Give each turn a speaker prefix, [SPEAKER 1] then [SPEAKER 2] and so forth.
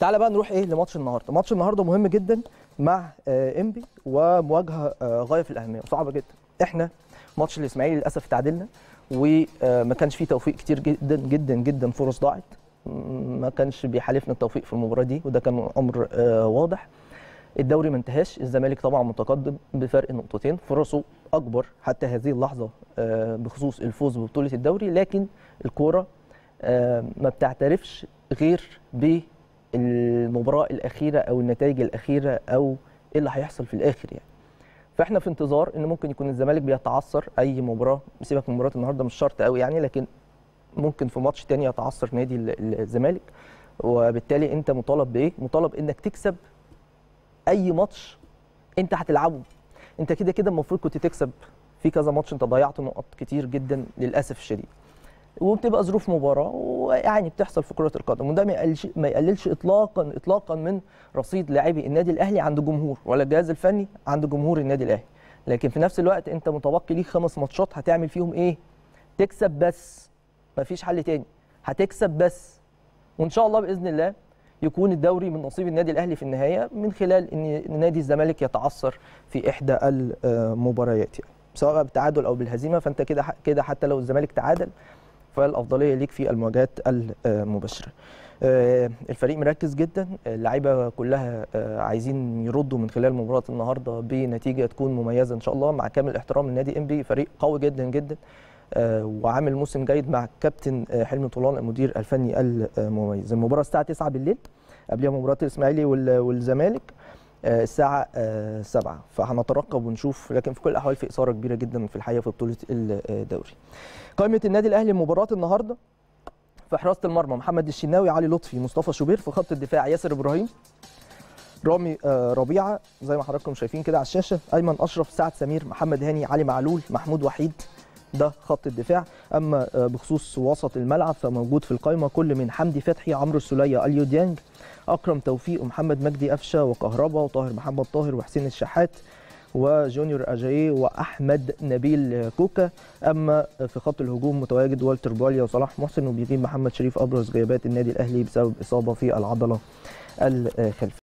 [SPEAKER 1] تعالى بقى نروح ايه لماتش النهارده ماتش النهارده مهم جدا مع آه، انبي ومواجهه آه، غايه في الاهميه وصعبه جدا احنا ماتش الاسماعيلي للاسف تعادلنا وما كانش فيه توفيق كتير جدا جدا جدا فرص ضاعت م- ما كانش بيحالفنا التوفيق في المباراه دي وده كان امر آه، واضح الدوري ما انتهاش الزمالك طبعا متقدم بفرق نقطتين فرصه اكبر حتى هذه اللحظه آه، بخصوص الفوز ببطوله الدوري لكن الكوره آه، ما بتعترفش غير بالمباراه الاخيره او النتائج الاخيره او ايه اللي هيحصل في الاخر يعني فاحنا في انتظار ان ممكن يكون الزمالك بيتعثر اي مباراه سيبك من مباراه النهارده مش شرط قوي يعني لكن ممكن في ماتش تاني يتعثر نادي ال- الزمالك وبالتالي انت مطالب بايه مطالب انك تكسب اي ماتش انت هتلعبه انت كده كده المفروض كنت تكسب في كذا ماتش انت ضيعت نقط كتير جدا للاسف الشديد وبتبقى ظروف مباراه ويعني بتحصل في كره القدم وده ما يقللش ما يقللش اطلاقا اطلاقا من رصيد لاعبي النادي الاهلي عند جمهور ولا الجهاز الفني عند جمهور النادي الاهلي لكن في نفس الوقت انت متبقي ليك خمس ماتشات هتعمل فيهم ايه تكسب بس مفيش حل تاني هتكسب بس وان شاء الله باذن الله يكون الدوري من نصيب النادي الاهلي في النهايه من خلال ان نادي الزمالك يتعثر في احدى المباريات يعني سواء بالتعادل او بالهزيمه فانت كده كده حتى لو الزمالك تعادل فالافضليه ليك في المواجهات المباشره. آه، الفريق مركز جدا اللعيبه كلها آه، عايزين يردوا من خلال مباراه النهارده بنتيجه تكون مميزه ان شاء الله مع كامل احترام النادي ام بي فريق قوي جدا جدا آه، وعامل موسم جيد مع كابتن آه، حلمي طولان المدير الفني المميز المباراه الساعه 9 بالليل قبلها مباراه الاسماعيلي وال- والزمالك آه، الساعه آه، 7 فهنترقب ونشوف لكن في كل الاحوال في اثاره كبيره جدا في الحقيقه في بطوله الدوري قائمه النادي الاهلي مباراه النهارده في حراسه المرمى محمد الشناوي علي لطفي مصطفى شوبير في خط الدفاع ياسر ابراهيم رامي آه، ربيعه زي ما حضراتكم شايفين كده على الشاشه ايمن اشرف سعد سمير محمد هاني علي معلول محمود وحيد ده خط الدفاع اما آه، بخصوص وسط الملعب فموجود في القائمه كل من حمدي فتحي عمرو السوليه اليو ديانج اكرم توفيق ومحمد مجدي قفشه وكهربا وطاهر محمد طاهر وحسين الشحات وجونيور اجاييه واحمد نبيل كوكا اما في خط الهجوم متواجد والتر باليا وصلاح محسن وبيغيب محمد شريف ابرز غيابات النادي الاهلي بسبب اصابه في العضله الخلفيه